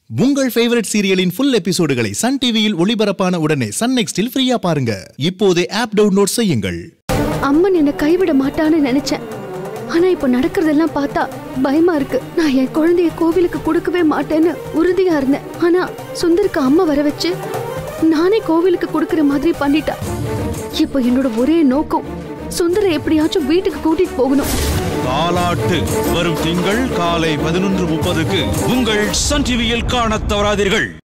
உங்கள் ஃபேவரட் சீரியலின் ஃபுல் எபிசோடுகளை சன் டிவியில் ஒளிபரப்பான உடனே சன் நெக்ஸ்டில் ஃப்ரீயா பாருங்க இப்போதே ஆப் டவுன்லோட் செய்யுங்கள் அம்மன் என்னை கைவிட மாட்டான்னு நினைச்சேன் ஆனா இப்ப நடக்கிறதெல்லாம் பார்த்தா பயமா இருக்கு நான் என் குழந்தைய கோவிலுக்கு கொடுக்கவே மாட்டேன்னு உறுதியா இருந்தேன் ஆனா சுந்தருக்கு அம்மா வர வச்சு நானே கோவிலுக்கு கொடுக்கற மாதிரி பண்ணிட்டா இப்போ என்னோட ஒரே நோக்கம் சுந்தரை எப்படியாச்சும் வீட்டுக்கு கூட்டிட்டு போகணும் தாலாட்டு வரும் திங்கள் காலை பதினொன்று முப்பதுக்கு உங்கள் சன் டிவியில் காணத் தவறாதீர்கள்